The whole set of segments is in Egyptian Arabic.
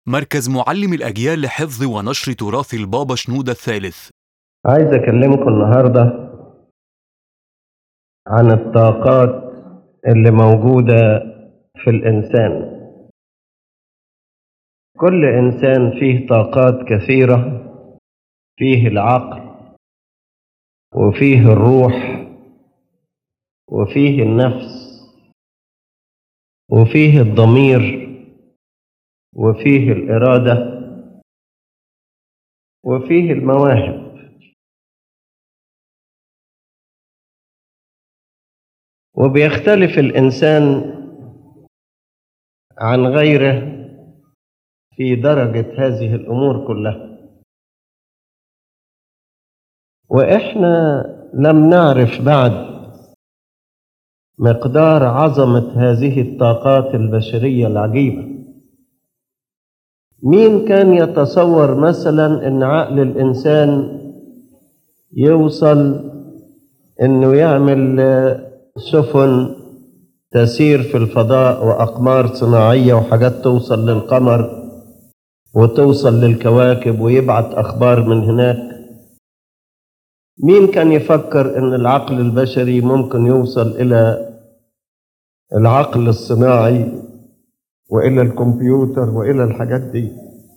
مركز معلم الأجيال لحفظ ونشر تراث البابا شنودة الثالث عايز أكلمكم النهاردة عن الطاقات اللي موجودة في الإنسان كل إنسان فيه طاقات كثيرة فيه العقل وفيه الروح وفيه النفس وفيه الضمير وفيه الإرادة وفيه المواهب وبيختلف الإنسان عن غيره في درجة هذه الأمور كلها وإحنا لم نعرف بعد مقدار عظمة هذه الطاقات البشرية العجيبة مين كان يتصور مثلا ان عقل الانسان يوصل انه يعمل سفن تسير في الفضاء واقمار صناعيه وحاجات توصل للقمر وتوصل للكواكب ويبعت اخبار من هناك مين كان يفكر ان العقل البشري ممكن يوصل الى العقل الصناعي والى الكمبيوتر والى الحاجات دي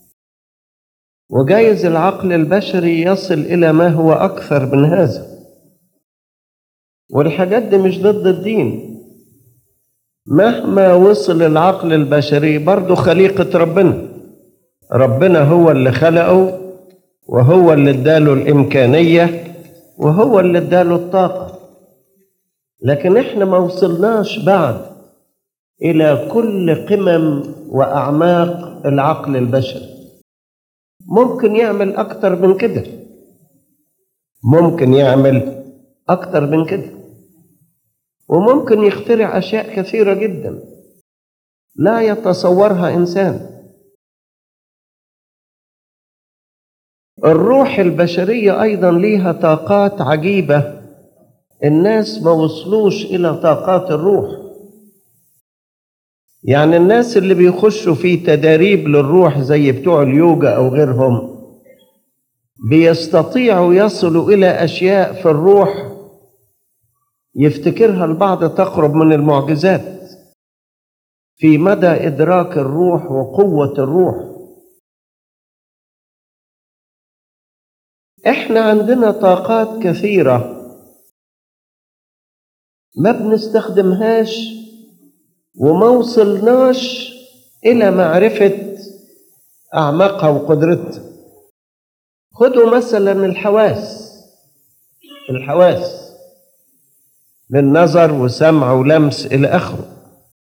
وجايز العقل البشري يصل الى ما هو اكثر من هذا والحاجات دي مش ضد الدين مهما وصل العقل البشري برضه خليقة ربنا ربنا هو اللي خلقه وهو اللي اداله الإمكانية وهو اللي اداله الطاقة لكن احنا ما وصلناش بعد إلى كل قمم وأعماق العقل البشري ممكن يعمل أكتر من كده ممكن يعمل أكتر من كده وممكن يخترع أشياء كثيرة جدا لا يتصورها إنسان الروح البشرية أيضا ليها طاقات عجيبة الناس ما وصلوش إلى طاقات الروح يعني الناس اللي بيخشوا في تداريب للروح زي بتوع اليوجا أو غيرهم بيستطيعوا يصلوا إلى أشياء في الروح يفتكرها البعض تقرب من المعجزات في مدى إدراك الروح وقوة الروح احنا عندنا طاقات كثيرة ما بنستخدمهاش وما وصلناش إلى معرفة أعماقها وقدرتها خدوا مثلا الحواس الحواس من نظر وسمع ولمس إلى آخره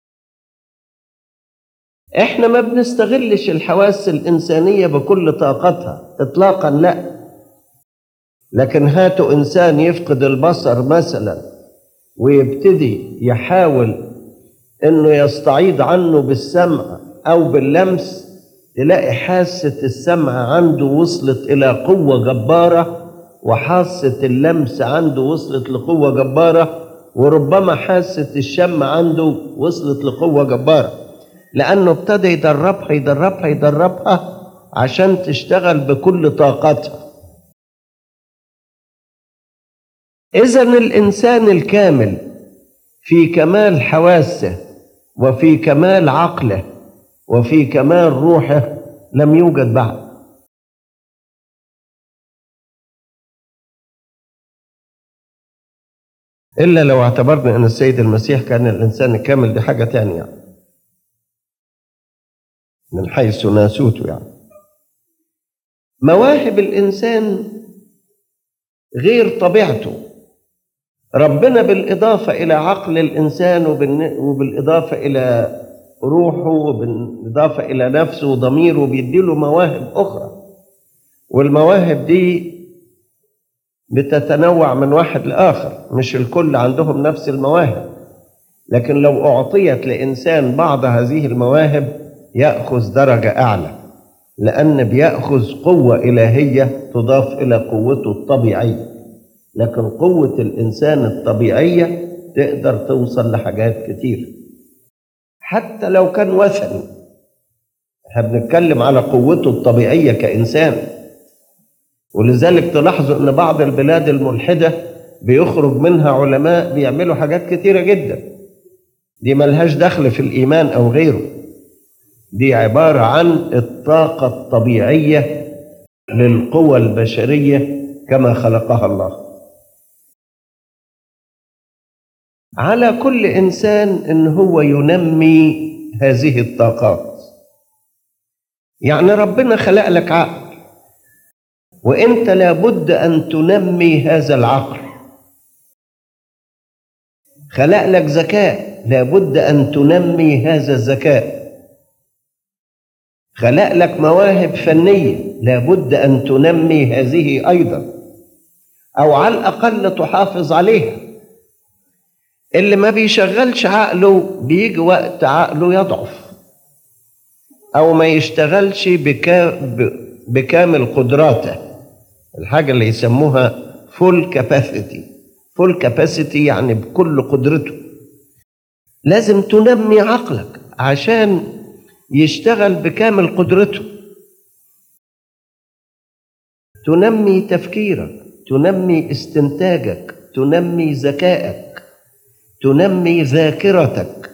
احنا ما بنستغلش الحواس الإنسانية بكل طاقتها إطلاقا لا لكن هاتوا إنسان يفقد البصر مثلا ويبتدي يحاول إنه يستعيض عنه بالسمع أو باللمس تلاقي حاسة السمع عنده وصلت إلى قوة جبارة وحاسة اللمس عنده وصلت لقوة جبارة وربما حاسة الشم عنده وصلت لقوة جبارة لأنه ابتدى يدربها يدربها يدربها عشان تشتغل بكل طاقتها إذا الإنسان الكامل في كمال حواسه وفي كمال عقله وفي كمال روحه لم يوجد بعد إلا لو اعتبرنا أن السيد المسيح كان الإنسان الكامل دي حاجة تانية يعني. من حيث ناسوته يعني مواهب الإنسان غير طبيعته ربنا بالإضافة إلى عقل الإنسان وبالإضافة إلى روحه وبالإضافة إلى نفسه وضميره بيديله مواهب أخرى والمواهب دي بتتنوع من واحد لآخر مش الكل عندهم نفس المواهب لكن لو أعطيت لإنسان بعض هذه المواهب يأخذ درجة أعلى لأن بيأخذ قوة إلهية تضاف إلى قوته الطبيعية لكن قوة الإنسان الطبيعية تقدر توصل لحاجات كتير حتى لو كان وثني احنا بنتكلم على قوته الطبيعية كإنسان ولذلك تلاحظوا ان بعض البلاد الملحدة بيخرج منها علماء بيعملوا حاجات كتيرة جدا دي ملهاش دخل في الإيمان أو غيره دي عبارة عن الطاقة الطبيعية للقوى البشرية كما خلقها الله على كل إنسان إن هو ينمي هذه الطاقات يعني ربنا خلق لك عقل وانت لابد ان تنمي هذا العقل خلق لك ذكاء لابد ان تنمي هذا الذكاء خلق لك مواهب فنيه لابد ان تنمي هذه ايضا او على الاقل تحافظ عليها اللي ما بيشغلش عقله بيجي وقت عقله يضعف او ما يشتغلش بكا بكامل قدراته الحاجه اللي يسموها فول كاباسيتي فول كاباسيتي يعني بكل قدرته لازم تنمي عقلك عشان يشتغل بكامل قدرته تنمي تفكيرك تنمي استنتاجك تنمي ذكائك تنمي ذاكرتك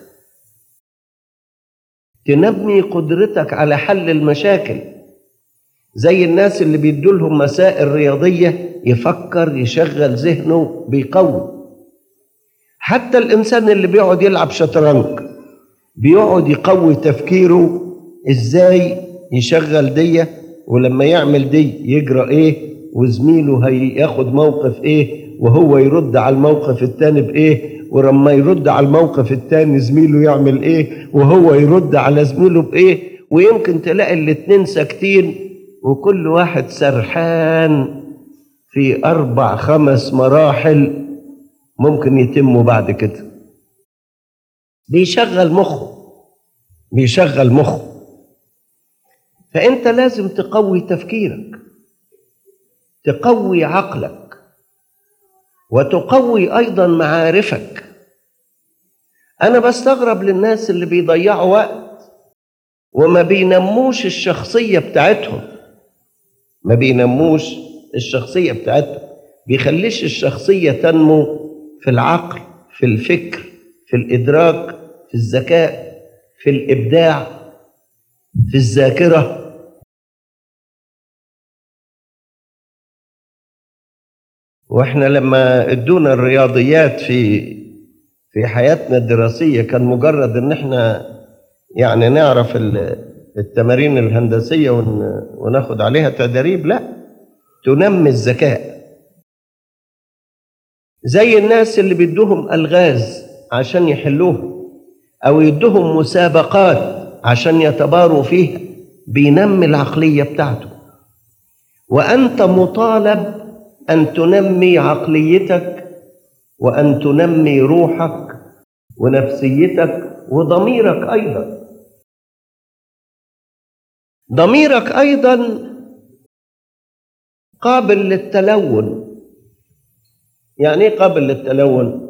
تنمي قدرتك على حل المشاكل زي الناس اللي بيدوا لهم مسائل رياضيه يفكر يشغل ذهنه بيقوي حتى الانسان اللي بيقعد يلعب شطرنج بيقعد يقوي تفكيره ازاي يشغل دي ولما يعمل دي يجرى ايه وزميله هياخد موقف ايه وهو يرد على الموقف التاني بايه ولما يرد على الموقف التاني زميله يعمل ايه وهو يرد على زميله بايه ويمكن تلاقي الاتنين ساكتين وكل واحد سرحان في اربع خمس مراحل ممكن يتموا بعد كده بيشغل مخه بيشغل مخه فانت لازم تقوي تفكيرك تقوي عقلك وتقوي ايضا معارفك انا بستغرب للناس اللي بيضيعوا وقت وما بينموش الشخصيه بتاعتهم ما بينموش الشخصيه بتاعتهم بيخليش الشخصيه تنمو في العقل في الفكر في الادراك في الذكاء في الابداع في الذاكره واحنا لما ادونا الرياضيات في في حياتنا الدراسيه كان مجرد ان احنا يعني نعرف التمارين الهندسيه وناخد عليها تدريب لا تنمي الذكاء زي الناس اللي بيدوهم الغاز عشان يحلوها او يدوهم مسابقات عشان يتباروا فيها بينمي العقليه بتاعته وانت مطالب ان تنمي عقليتك وان تنمي روحك ونفسيتك وضميرك ايضا ضميرك ايضا قابل للتلون يعني ايه قابل للتلون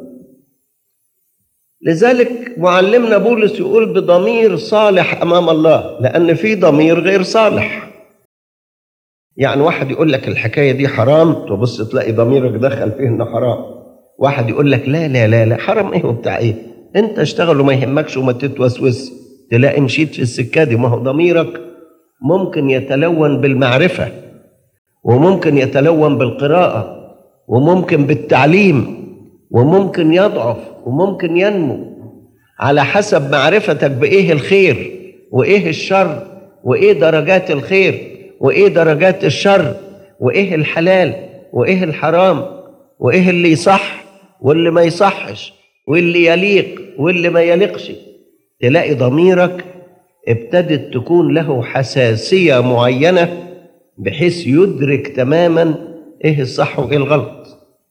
لذلك معلمنا بولس يقول بضمير صالح امام الله لان في ضمير غير صالح يعني واحد يقول لك الحكايه دي حرام تبص تلاقي ضميرك دخل فيه انه حرام واحد يقول لك لا لا لا لا حرام ايه وبتاع ايه انت اشتغل وما يهمكش وما تتوسوس تلاقي مشيت في السكه دي ما هو ضميرك ممكن يتلون بالمعرفه وممكن يتلون بالقراءه وممكن بالتعليم وممكن يضعف وممكن ينمو على حسب معرفتك بايه الخير وايه الشر وايه درجات الخير وايه درجات الشر وايه الحلال وايه الحرام وايه اللي يصح واللي ما يصحش واللي يليق واللي ما يليقش تلاقي ضميرك ابتدت تكون له حساسيه معينه بحيث يدرك تماما ايه الصح وايه الغلط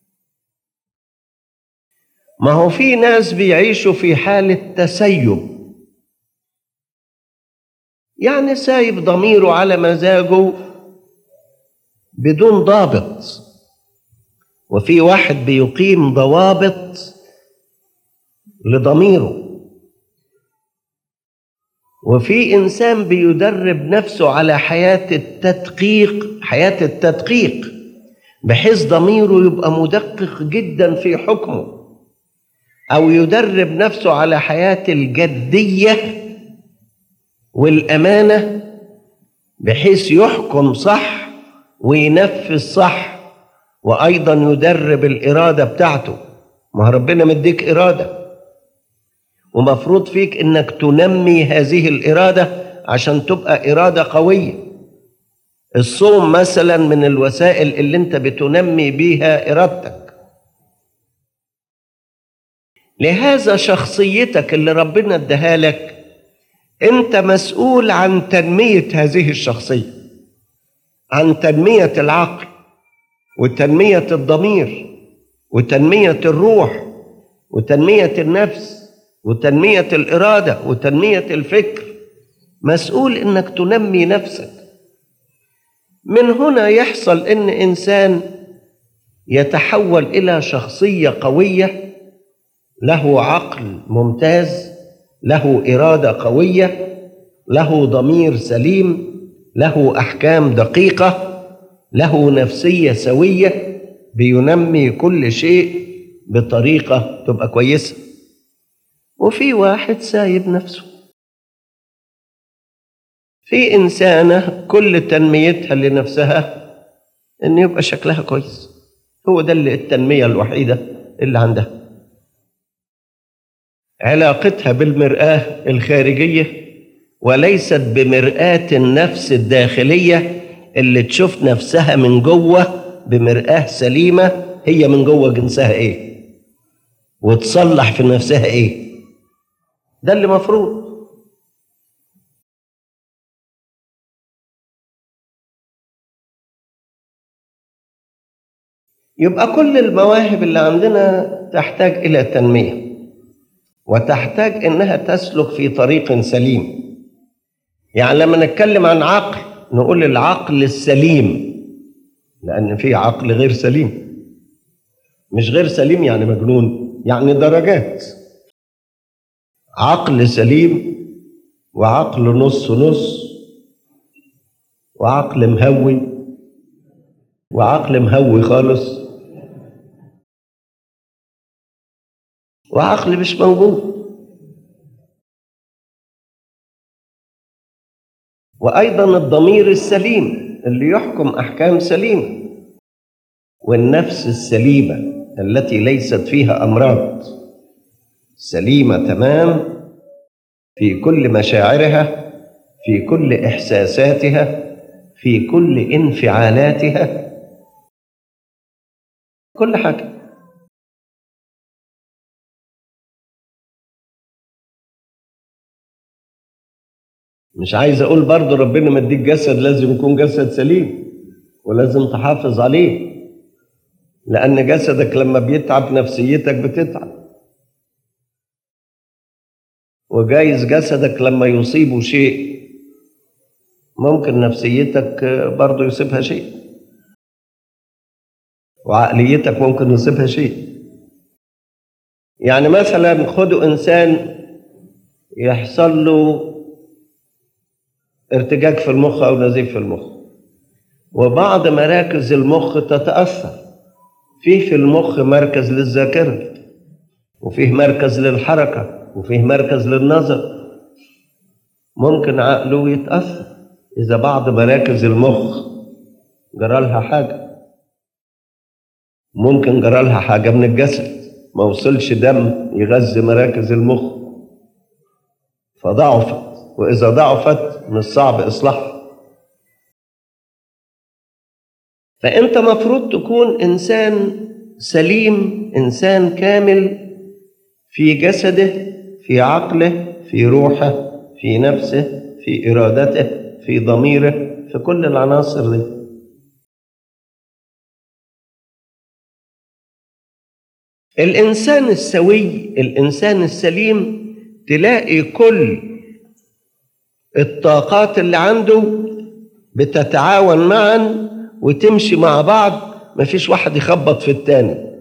ما هو في ناس بيعيشوا في حاله تسيب يعني سايب ضميره على مزاجه بدون ضابط وفي واحد بيقيم ضوابط لضميره وفي إنسان بيدرب نفسه على حياة التدقيق حياة التدقيق بحيث ضميره يبقى مدقق جدا في حكمه أو يدرب نفسه على حياة الجدية والأمانة بحيث يحكم صح وينفذ صح وأيضا يدرب الإرادة بتاعته ما ربنا مديك إرادة ومفروض فيك إنك تنمي هذه الإرادة عشان تبقى إرادة قوية الصوم مثلا من الوسائل اللي انت بتنمي بيها إرادتك لهذا شخصيتك اللي ربنا اداها لك انت مسؤول عن تنمية هذه الشخصية عن تنمية العقل وتنمية الضمير وتنمية الروح وتنمية النفس وتنمية الإرادة وتنمية الفكر مسؤول إنك تنمي نفسك من هنا يحصل إن إنسان يتحول إلى شخصية قوية له عقل ممتاز له إرادة قوية له ضمير سليم له أحكام دقيقة له نفسية سوية بينمي كل شيء بطريقة تبقى كويسة وفي واحد سايب نفسه في إنسانة كل تنميتها لنفسها إن يبقى شكلها كويس هو ده اللي التنمية الوحيدة اللي عندها علاقتها بالمرآة الخارجية وليست بمرآة النفس الداخلية اللي تشوف نفسها من جوه بمرآة سليمة هي من جوه جنسها ايه وتصلح في نفسها ايه ده اللي مفروض يبقى كل المواهب اللي عندنا تحتاج الى تنميه وتحتاج انها تسلك في طريق سليم يعني لما نتكلم عن عقل نقول العقل السليم لان في عقل غير سليم مش غير سليم يعني مجنون يعني درجات عقل سليم وعقل نص نص وعقل مهوي وعقل مهوي خالص وعقل مش موجود وايضا الضمير السليم اللي يحكم احكام سليمه والنفس السليمه التي ليست فيها امراض سليمه تمام في كل مشاعرها في كل احساساتها في كل انفعالاتها كل حاجه مش عايز اقول برضه ربنا مديك جسد لازم يكون جسد سليم ولازم تحافظ عليه لان جسدك لما بيتعب نفسيتك بتتعب وجايز جسدك لما يصيبه شيء ممكن نفسيتك برضه يصيبها شيء وعقليتك ممكن يصيبها شيء يعني مثلا خدوا انسان يحصل له ارتجاج في المخ او نزيف في المخ وبعض مراكز المخ تتاثر فيه في المخ مركز للذاكره وفيه مركز للحركه وفيه مركز للنظر ممكن عقله يتاثر اذا بعض مراكز المخ جرى لها حاجه ممكن جرى لها حاجه من الجسد ما وصلش دم يغذي مراكز المخ فضعفت وإذا ضعفت من الصعب إصلاحها فأنت مفروض تكون إنسان سليم إنسان كامل في جسده في عقله في روحه في نفسه في إرادته في ضميره في كل العناصر دي الإنسان السوي الإنسان السليم تلاقي كل الطاقات اللي عنده بتتعاون معا وتمشي مع بعض مفيش واحد يخبط في التاني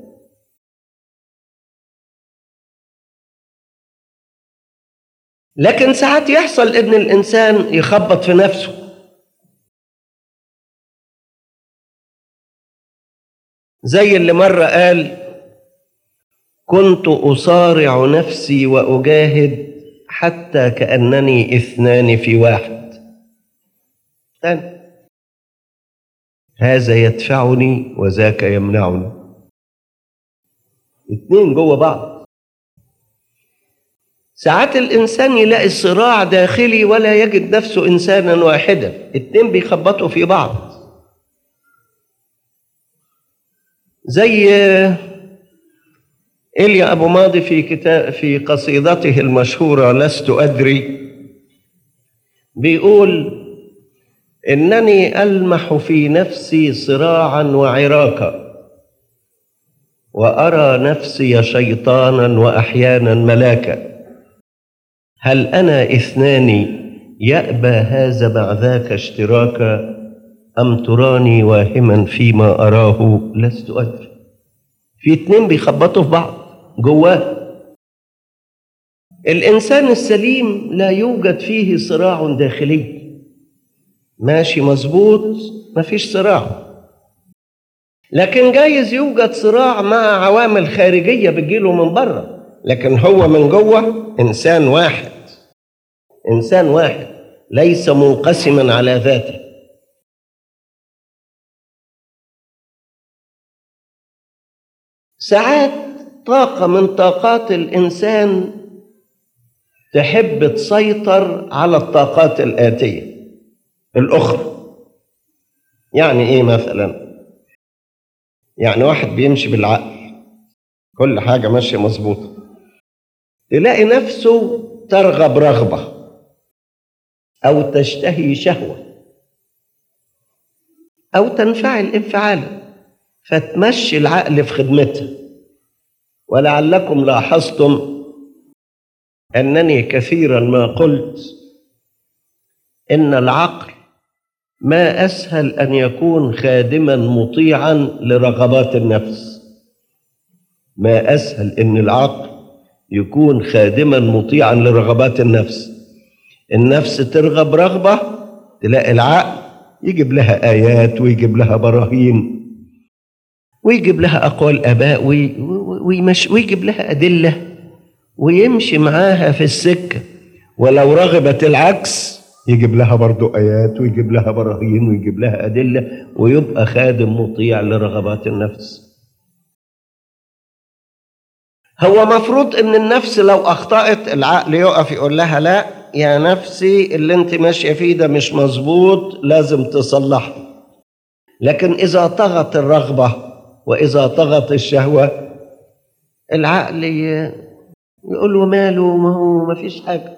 لكن ساعات يحصل ان الانسان يخبط في نفسه زي اللي مره قال كنت اصارع نفسي واجاهد حتى كانني اثنان في واحد تاني هذا يدفعني وذاك يمنعني اتنين جوه بعض ساعات الانسان يلاقي صراع داخلي ولا يجد نفسه انسانا واحدا اتنين بيخبطوا في بعض زي إيليا أبو ماضي في كتاب في قصيدته المشهورة لست أدري بيقول إنني ألمح في نفسي صراعا وعراكا وأرى نفسي شيطانا وأحيانا ملاكا هل أنا اثنان يأبى هذا مع ذاك اشتراكا أم تراني واهما فيما أراه لست أدري في اتنين بيخبطوا في بعض جواه الإنسان السليم لا يوجد فيه صراع داخلي ماشي مظبوط مفيش صراع لكن جايز يوجد صراع مع عوامل خارجية بتجيله من بره لكن هو من جوه إنسان واحد إنسان واحد ليس منقسما على ذاته ساعات طاقة من طاقات الإنسان تحب تسيطر على الطاقات الآتية الأخرى يعني إيه مثلا؟ يعني واحد بيمشي بالعقل كل حاجة ماشية مظبوطة تلاقي نفسه ترغب رغبة أو تشتهي شهوة أو تنفعل انفعالا فتمشي العقل في خدمتها ولعلكم لاحظتم انني كثيرا ما قلت ان العقل ما اسهل ان يكون خادما مطيعا لرغبات النفس ما اسهل ان العقل يكون خادما مطيعا لرغبات النفس النفس ترغب رغبه تلاقي العقل يجيب لها ايات ويجيب لها براهين ويجيب لها أقوال آباء ويمش ويجيب لها أدلة ويمشي معاها في السكة ولو رغبت العكس يجيب لها برضو آيات ويجيب لها براهين ويجيب لها أدلة ويبقى خادم مطيع لرغبات النفس هو مفروض ان النفس لو اخطأت العقل يقف يقول لها لا يا نفسي اللي انت ماشية فيه ده مش مظبوط لازم تصلحه لكن اذا طغت الرغبه وإذا طغت الشهوة العقل يقول له ماله ما هو ما فيش حاجة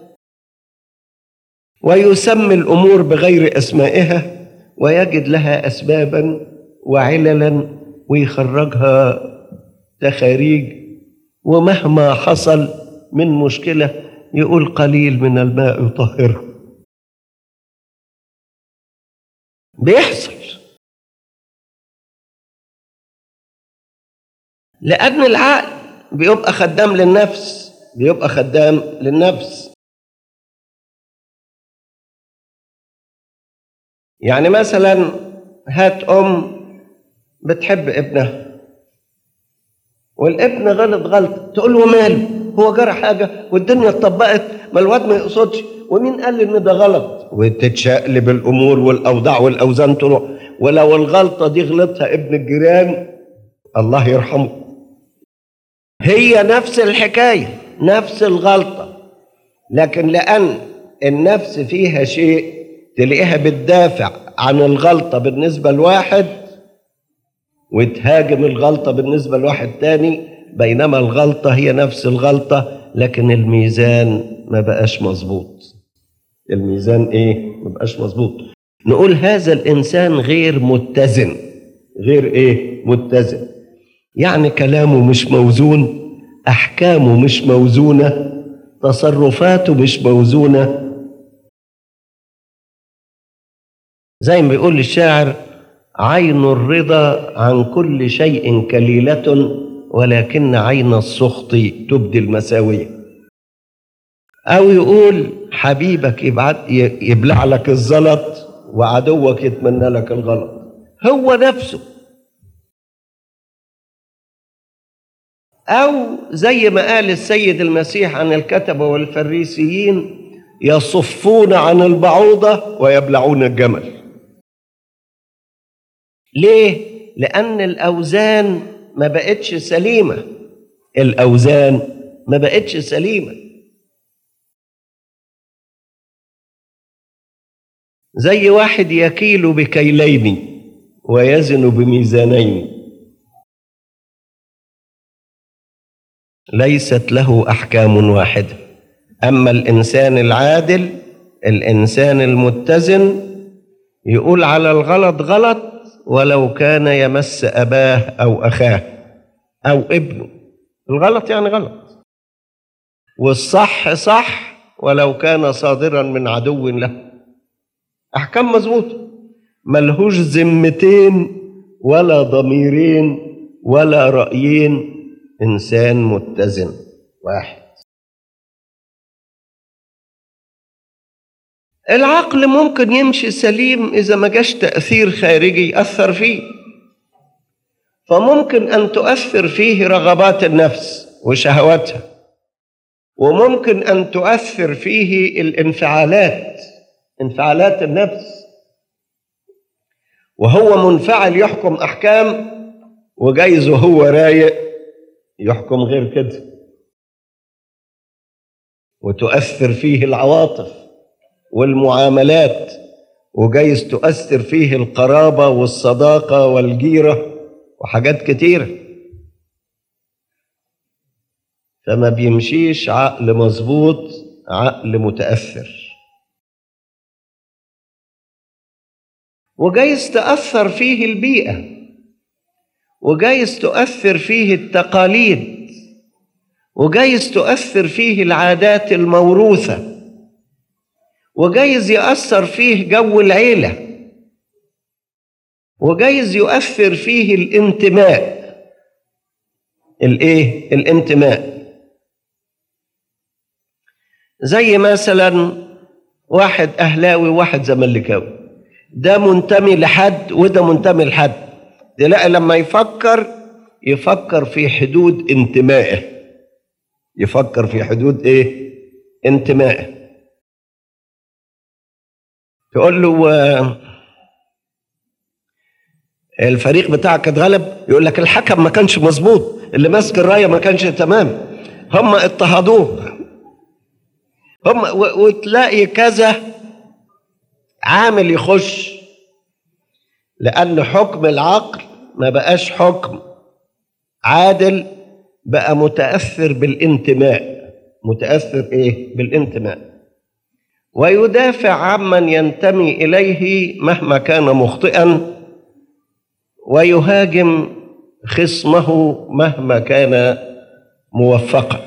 ويسمي الأمور بغير أسمائها ويجد لها أسبابا وعللا ويخرجها تخاريج ومهما حصل من مشكلة يقول قليل من الماء يطهره بيحصل لأن العقل بيبقى خدام للنفس بيبقى خدام للنفس يعني مثلا هات أم بتحب ابنها والابن غلط غلط تقول له ماله هو جرى حاجة والدنيا اتطبقت ما الواد ما يقصدش ومين قال ان ده غلط وتتشقلب الامور والاوضاع والاوزان تروح ولو الغلطة دي غلطها ابن الجيران الله يرحمه هي نفس الحكاية نفس الغلطة لكن لأن النفس فيها شيء تلاقيها بتدافع عن الغلطة بالنسبة لواحد وتهاجم الغلطة بالنسبة لواحد تاني بينما الغلطة هي نفس الغلطة لكن الميزان ما بقاش مظبوط الميزان ايه ما بقاش مظبوط نقول هذا الإنسان غير متزن غير ايه متزن يعني كلامه مش موزون احكامه مش موزونه تصرفاته مش موزونه زي ما بيقول الشاعر عين الرضا عن كل شيء كليله ولكن عين السخط تبدي المساويه أو يقول حبيبك يبعت يبلع لك الزلط وعدوك يتمنى لك الغلط هو نفسه أو زي ما قال السيد المسيح عن الكتبة والفريسيين يصفون عن البعوضة ويبلعون الجمل ليه؟ لأن الأوزان ما بقتش سليمة الأوزان ما بقتش سليمة زي واحد يكيل بكيلين ويزن بميزانين ليست له احكام واحده اما الانسان العادل الانسان المتزن يقول على الغلط غلط ولو كان يمس اباه او اخاه او ابنه الغلط يعني غلط والصح صح ولو كان صادرا من عدو له احكام مظبوطه ملهوش ذمتين ولا ضميرين ولا رايين انسان متزن واحد العقل ممكن يمشي سليم اذا ما جاش تاثير خارجي ياثر فيه فممكن ان تؤثر فيه رغبات النفس وشهواتها وممكن ان تؤثر فيه الانفعالات انفعالات النفس وهو منفعل يحكم احكام وجايز وهو رايق يحكم غير كده وتؤثر فيه العواطف والمعاملات وجايز تؤثر فيه القرابة والصداقة والجيرة وحاجات كتيرة فما بيمشيش عقل مظبوط عقل متأثر وجايز تأثر فيه البيئة وجايز تؤثر فيه التقاليد وجايز تؤثر فيه العادات الموروثة وجايز يأثر فيه جو العيلة وجايز يؤثر فيه الانتماء الايه الانتماء زي مثلا واحد اهلاوي وواحد زملكاوي ده منتمي لحد وده منتمي لحد تلاقي لما يفكر يفكر في حدود انتمائه يفكر في حدود ايه انتمائه تقول له آه، الفريق بتاعك اتغلب يقول لك الحكم ما كانش مظبوط اللي ماسك الرايه ما كانش تمام هم اضطهدوه هم و- وتلاقي كذا عامل يخش لأن حكم العقل ما بقاش حكم عادل بقى متأثر بالانتماء متأثر إيه؟ بالانتماء ويدافع عمن ينتمي إليه مهما كان مخطئا ويهاجم خصمه مهما كان موفقا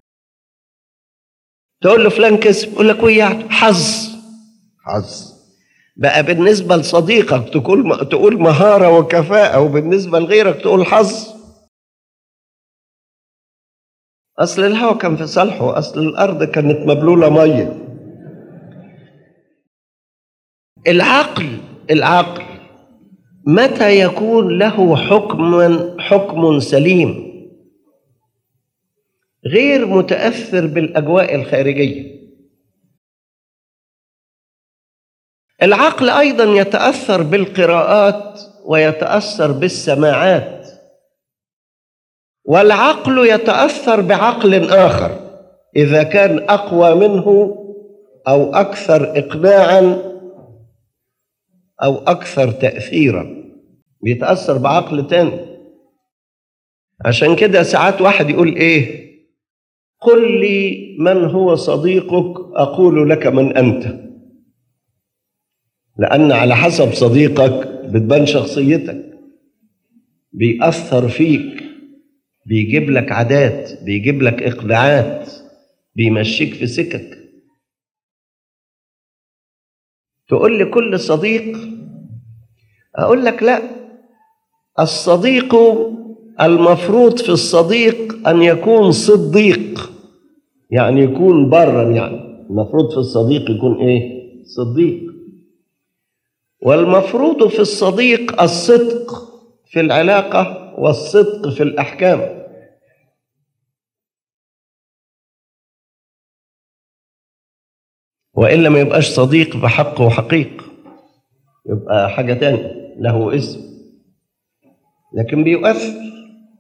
تقول له فلان كسب يقول لك وياه حظ حظ بقى بالنسبة لصديقك تقول تقول مهارة وكفاءة وبالنسبة لغيرك تقول حظ أصل الهواء كان في صالحه أصل الأرض كانت مبلولة مية العقل العقل متى يكون له حكم حكم سليم غير متأثر بالأجواء الخارجية العقل ايضا يتاثر بالقراءات ويتاثر بالسماعات والعقل يتاثر بعقل اخر اذا كان اقوى منه او اكثر اقناعا او اكثر تاثيرا بيتاثر بعقل تاني عشان كده ساعات واحد يقول ايه قل لي من هو صديقك اقول لك من انت لأن على حسب صديقك بتبان شخصيتك بيأثر فيك بيجيب لك عادات بيجيب لك إقلاعات بيمشيك في سكك تقول لي كل صديق أقول لك لا الصديق المفروض في الصديق أن يكون صديق يعني يكون برا يعني المفروض في الصديق يكون ايه صديق والمفروض في الصديق الصدق في العلاقة والصدق في الأحكام وإلا ما يبقاش صديق بحق وحقيق يبقى حاجة تانية له اسم لكن بيؤثر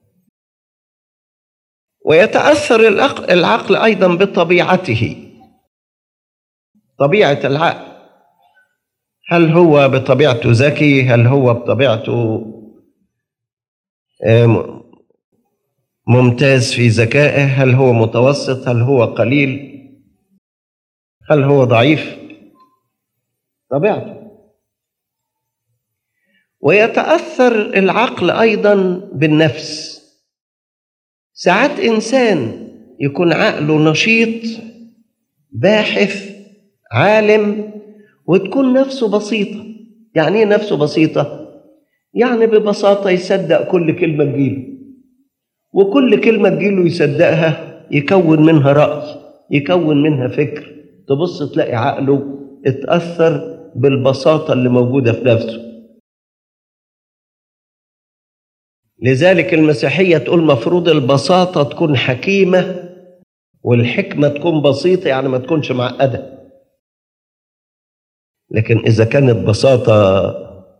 ويتأثر العقل, العقل أيضا بطبيعته طبيعة العقل هل هو بطبيعته ذكي هل هو بطبيعته ممتاز في ذكائه هل هو متوسط هل هو قليل هل هو ضعيف طبيعته ويتأثر العقل أيضا بالنفس ساعات إنسان يكون عقله نشيط باحث عالم وتكون نفسه بسيطة يعني ايه نفسه بسيطة؟ يعني ببساطة يصدق كل كلمة تجيله وكل كلمة تجيله يصدقها يكون منها رأي يكون منها فكر تبص تلاقي عقله اتأثر بالبساطة اللي موجودة في نفسه لذلك المسيحية تقول مفروض البساطة تكون حكيمة والحكمة تكون بسيطة يعني ما تكونش معقدة لكن إذا كانت بساطة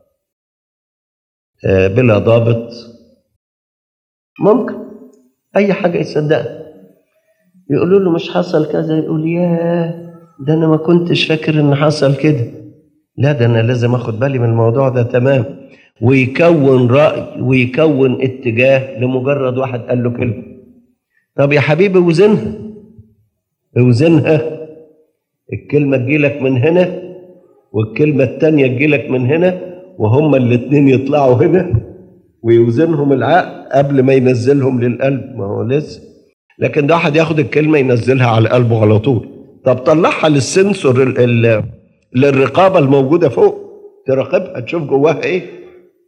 بلا ضابط ممكن أي حاجة يصدقها يقولوا له مش حصل كذا يقول ياه ده أنا ما كنتش فاكر إن حصل كده لا ده أنا لازم أخد بالي من الموضوع ده تمام ويكون رأي ويكون اتجاه لمجرد واحد قال له كلمة طب يا حبيبي وزنها اوزنها الكلمة تجيلك من هنا والكلمة التانية تجيلك من هنا وهما الاتنين يطلعوا هنا ويوزنهم العقل قبل ما ينزلهم للقلب ما هو لسه لكن ده واحد ياخد الكلمة ينزلها على قلبه على طول طب طلعها للسنسور ال ال للرقابة الموجودة فوق تراقبها تشوف جواها ايه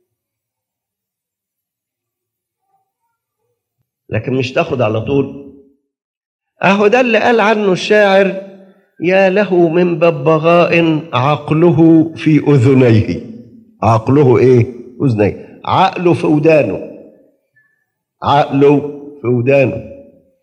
لكن مش تاخد على طول اهو ده اللي قال عنه الشاعر يا له من ببغاء عقله في اذنيه عقله ايه اذنيه عقله في ودانه عقله في ودانه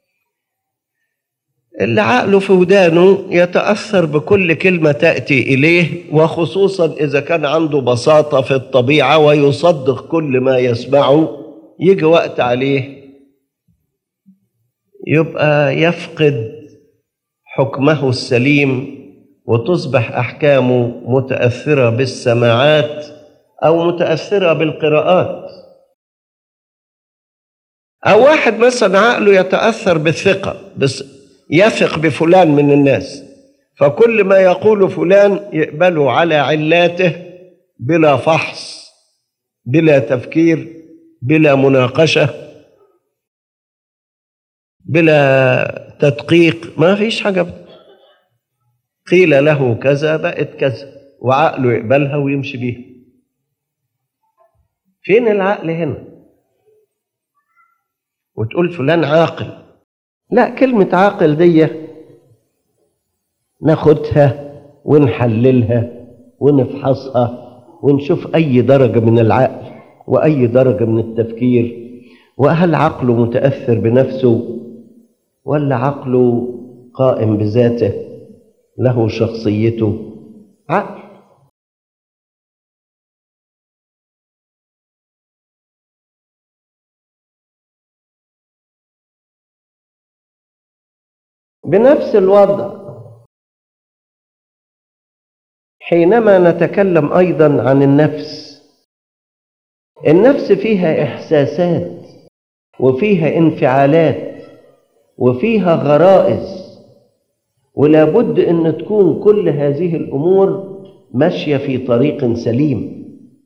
اللي عقله في ودانه يتاثر بكل كلمه تاتي اليه وخصوصا اذا كان عنده بساطه في الطبيعه ويصدق كل ما يسمعه يجي وقت عليه يبقى يفقد حكمه السليم وتصبح احكامه متاثره بالسماعات او متاثره بالقراءات او واحد مثلا عقله يتاثر بالثقه بس يثق بفلان من الناس فكل ما يقول فلان يقبله على علاته بلا فحص بلا تفكير بلا مناقشه بلا تدقيق ما فيش حاجة قيل له كذا بقت كذا وعقله يقبلها ويمشي بيها فين العقل هنا وتقول فلان عاقل لا كلمة عاقل دي ناخدها ونحللها ونفحصها ونشوف أي درجة من العقل وأي درجة من التفكير وهل عقله متأثر بنفسه ولا عقله قائم بذاته له شخصيته عقل بنفس الوضع حينما نتكلم ايضا عن النفس النفس فيها احساسات وفيها انفعالات وفيها غرائز ولا بد ان تكون كل هذه الامور ماشيه في طريق سليم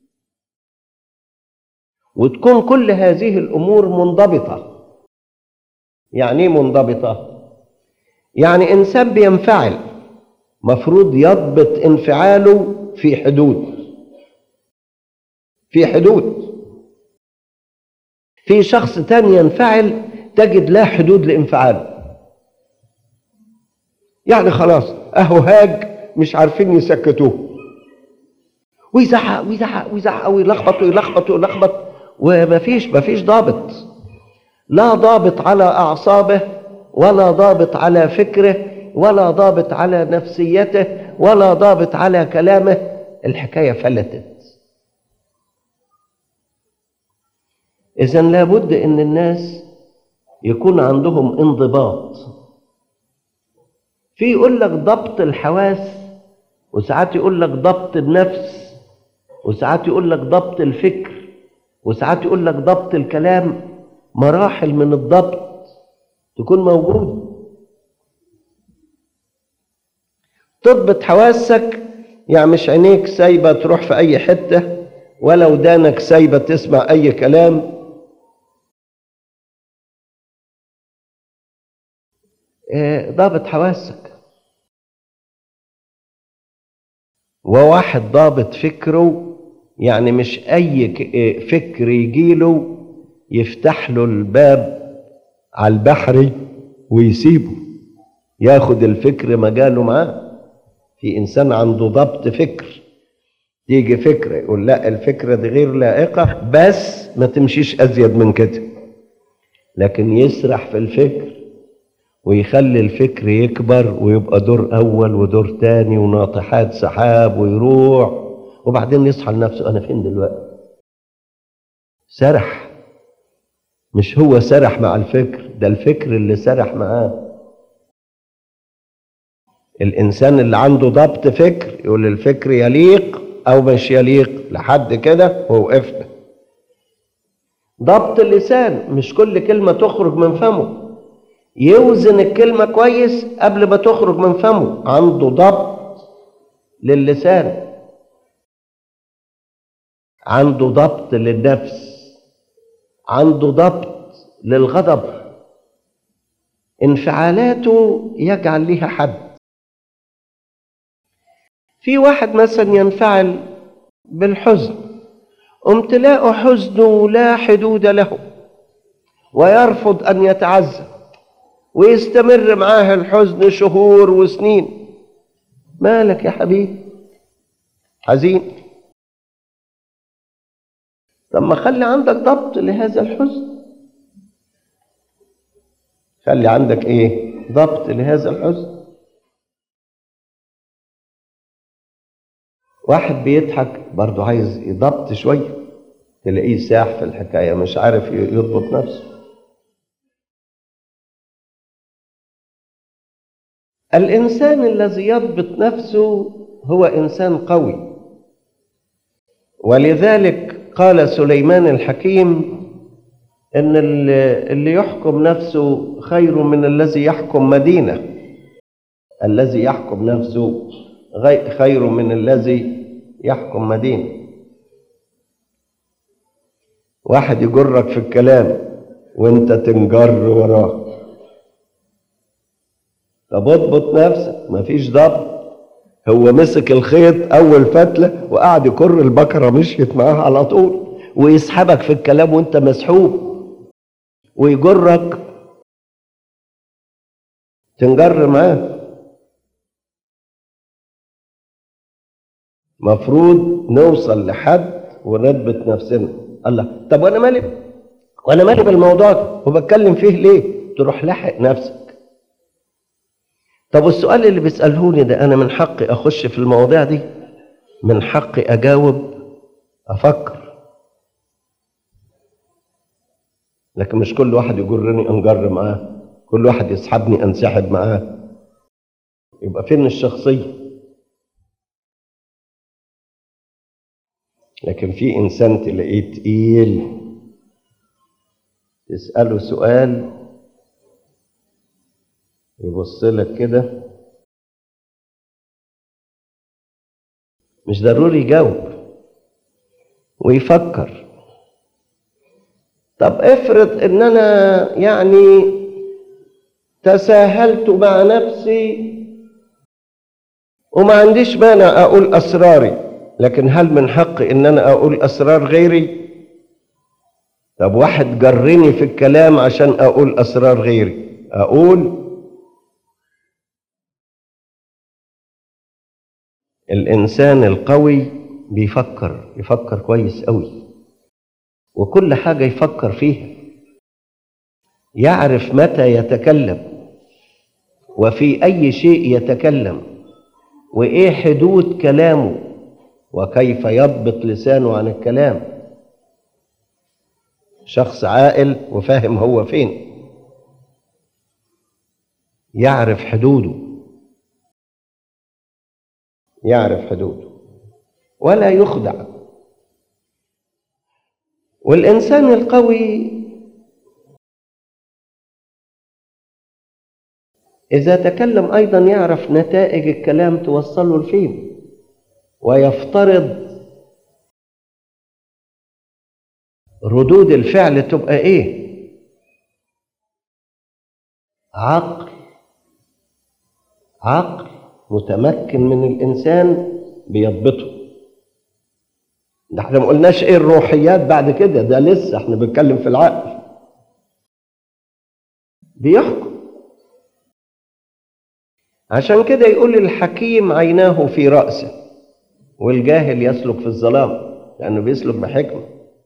وتكون كل هذه الامور منضبطه يعني ايه منضبطه يعني انسان بينفعل مفروض يضبط انفعاله في حدود في حدود في شخص تاني ينفعل تجد لا حدود لانفعاله يعني خلاص اهو هاج مش عارفين يسكتوه ويزعق ويزعق ويزعق ويلخبط ويلخبط ويلخبط ومفيش مفيش ضابط لا ضابط على اعصابه ولا ضابط على فكره ولا ضابط على نفسيته ولا ضابط على كلامه الحكايه فلتت اذا لابد ان الناس يكون عندهم انضباط في يقول لك ضبط الحواس وساعات يقول لك ضبط النفس وساعات يقول لك ضبط الفكر وساعات يقول لك ضبط الكلام مراحل من الضبط تكون موجودة تضبط حواسك يعني مش عينيك سايبة تروح في أي حتة ولا ودانك سايبة تسمع أي كلام آه، ضابط حواسك وواحد ضابط فكره يعني مش أي ك- آه، فكر يجيله يفتح له الباب على البحر ويسيبه ياخد الفكر مجاله معاه في إنسان عنده ضبط فكر تيجي فكرة يقول لا الفكرة دي غير لائقة بس ما تمشيش أزيد من كده لكن يسرح في الفكر ويخلي الفكر يكبر ويبقى دور أول ودور تاني وناطحات سحاب ويروح وبعدين يصحى لنفسه أنا فين دلوقتي سرح مش هو سرح مع الفكر ده الفكر اللي سرح معاه الإنسان اللي عنده ضبط فكر يقول الفكر يليق أو مش يليق لحد كده ووقفنا ضبط اللسان مش كل كلمة تخرج من فمه يوزن الكلمة كويس قبل ما تخرج من فمه عنده ضبط للسان عنده ضبط للنفس عنده ضبط للغضب انفعالاته يجعل ليها حد في واحد مثلا ينفعل بالحزن امتلاء حزنه لا حدود له ويرفض ان يتعزى ويستمر معاه الحزن شهور وسنين مالك يا حبيبي حزين طب ما خلي عندك ضبط لهذا الحزن خلي عندك ايه ضبط لهذا الحزن واحد بيضحك برضه عايز يضبط شويه تلاقيه ساح في الحكايه مش عارف يضبط نفسه الانسان الذي يضبط نفسه هو انسان قوي ولذلك قال سليمان الحكيم ان اللي اللي يحكم نفسه خير من الذي يحكم مدينه الذي يحكم نفسه غي- خير من الذي يحكم مدينه واحد يجرك في الكلام وانت تنجر وراه طب اضبط نفسك مفيش ضبط هو مسك الخيط اول فتله وقعد يكر البكره مشيت معاه على طول ويسحبك في الكلام وانت مسحوب ويجرك تنجر معاه مفروض نوصل لحد ونثبت نفسنا الله طب وانا مالي وانا مالي بالموضوع ده وبتكلم فيه ليه تروح لاحق نفسك طب والسؤال اللي بيسألهوني ده أنا من حقي أخش في المواضيع دي من حقي أجاوب أفكر لكن مش كل واحد يجرني أنجر معاه كل واحد يسحبني أنسحب معاه يبقى فين الشخصية لكن في إنسان تلاقيه تقيل تسأله سؤال يبص لك كده مش ضروري يجاوب ويفكر طب افرض ان انا يعني تساهلت مع نفسي وما عنديش مانع اقول اسراري لكن هل من حقي ان انا اقول اسرار غيري طب واحد جرني في الكلام عشان اقول اسرار غيري اقول الإنسان القوي بيفكر يفكر كويس قوي وكل حاجة يفكر فيها يعرف متى يتكلم وفي أي شيء يتكلم وإيه حدود كلامه وكيف يضبط لسانه عن الكلام شخص عاقل وفاهم هو فين يعرف حدوده يعرف حدوده ولا يخدع والإنسان القوي إذا تكلم أيضا يعرف نتائج الكلام توصله لفين ويفترض ردود الفعل تبقى إيه عقل عقل متمكن من الإنسان بيضبطه ده احنا ما قلناش ايه الروحيات بعد كده ده لسه احنا بنتكلم في العقل بيحكم عشان كده يقول الحكيم عيناه في رأسه والجاهل يسلك في الظلام لأنه بيسلك بحكمة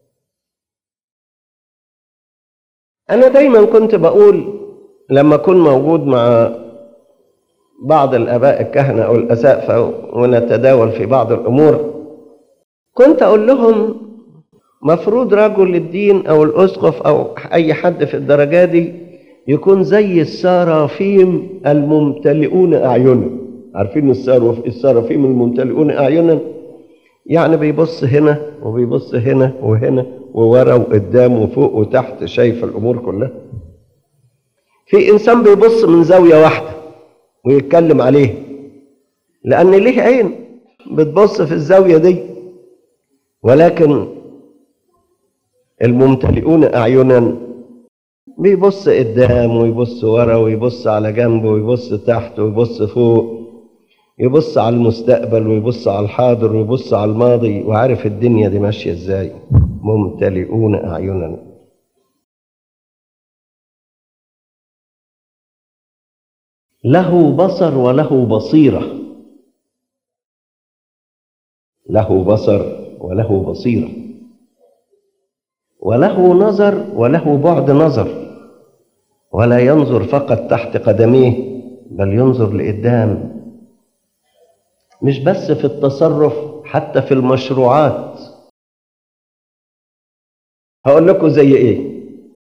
أنا دايما كنت بقول لما أكون موجود مع بعض الآباء الكهنة أو الأسقفة ونتداول في بعض الأمور كنت أقول لهم مفروض رجل الدين أو الأسقف أو أي حد في الدرجة دي يكون زي السرافيم الممتلئون أعينا عارفين السرافيم الممتلئون أعينا يعني بيبص هنا وبيبص هنا وهنا وورا وقدام وفوق وتحت شايف الأمور كلها في إنسان بيبص من زاوية واحدة ويتكلم عليها لأن ليه عين بتبص في الزاوية دي ولكن الممتلئون أعينا بيبص قدام ويبص ورا ويبص على جنب ويبص تحت ويبص فوق يبص على المستقبل ويبص على الحاضر ويبص على الماضي وعارف الدنيا دي ماشية ازاي ممتلئون أعينا له بصر وله بصيرة له بصر وله بصيرة وله نظر وله بعد نظر ولا ينظر فقط تحت قدميه بل ينظر لقدام مش بس في التصرف حتى في المشروعات هقول لكم زي ايه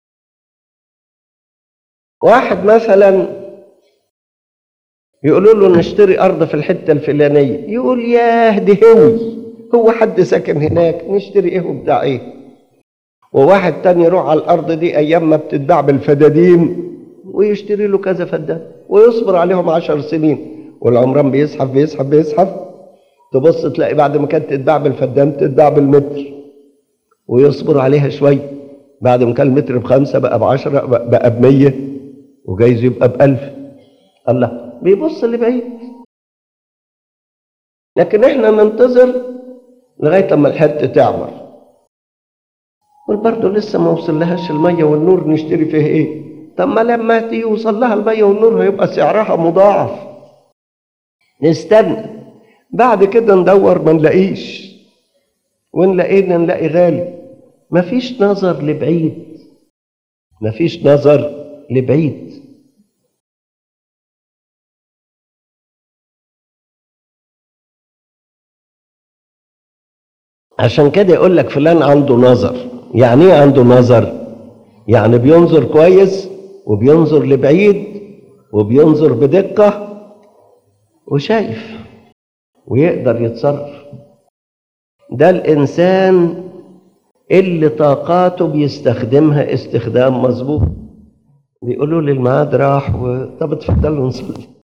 واحد مثلا يقولوا له نشتري ارض في الحته الفلانيه يقول ياه دي هوي هو حد ساكن هناك نشتري ايه وبتاع ايه وواحد تاني يروح على الارض دي ايام ما بتتباع بالفدادين ويشتري له كذا فدان ويصبر عليهم عشر سنين والعمران بيزحف بيزحف بيزحف تبص تلاقي بعد ما كانت تتباع بالفدان تتباع بالمتر ويصبر عليها شوية بعد ما كان المتر بخمسة بقى بعشرة بقى بمية وجايز يبقى بألف الله بيبص لبعيد لكن احنا ننتظر لغاية لما الحتة تعمر والبرضه لسه ما وصلهاش المية والنور نشتري فيه ايه طب ما لما يوصل لها المية والنور هيبقى سعرها مضاعف نستنى بعد كده ندور ما نلاقيش وان لقينا نلاقي غالي مفيش نظر لبعيد مفيش نظر لبعيد عشان كده يقول لك فلان عنده نظر يعني ايه عنده نظر يعني بينظر كويس وبينظر لبعيد وبينظر بدقة وشايف ويقدر يتصرف ده الإنسان اللي طاقاته بيستخدمها استخدام مظبوط بيقولوا لي الميعاد راح و... طب اتفضلوا نصلي